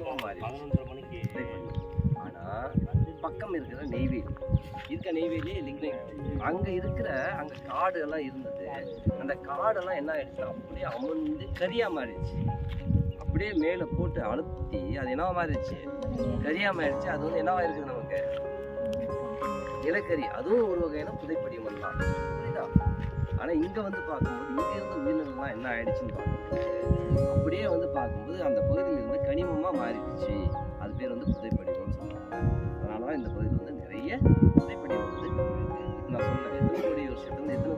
கனிமமா மாறி பதினொன்றரை மணிக்கு ஆனா பக்கம் இருக்கிற நெய்வேலி இருக்க நெய்வேலி லிக்னைட் அங்க இருக்கிற அங்க காடு எல்லாம் இருந்தது அந்த காடெல்லாம் என்ன ஆயிடுச்சு அப்படியே அமர்ந்து கரியா மாறிடுச்சு அப்படியே மேல போட்டு அழுத்தி அது என்னவா மாறிடுச்சு கரியா மாறிடுச்சு அது வந்து என்னவா இருக்குது நமக்கு நிலக்கரி அதுவும் ஒரு வகையான புதைப்படிமம் தான் புரியுதா ஆனா இங்க வந்து பார்க்கும்போது இங்க இருந்த உயிரினங்கள்லாம் என்ன ஆயிடுச்சுன்னு பார்க்கும்போது அப்படியே வந்து பார்க்கும்போது அந்த பகுதியில் இருந்து கனிமமா மாறிடுச்சு அது பேர் வந்து புதைப்படிமம்னு சொல்லுவாங்க அதனால தான் இந்த பகுதியில் வந்து நிறைய புதைப்படிமம் வந்து இருக்கு. இப்ப நான் சொன்னேன் எத்தனை கோடி வருஷத்துல இருந்து எத்தனை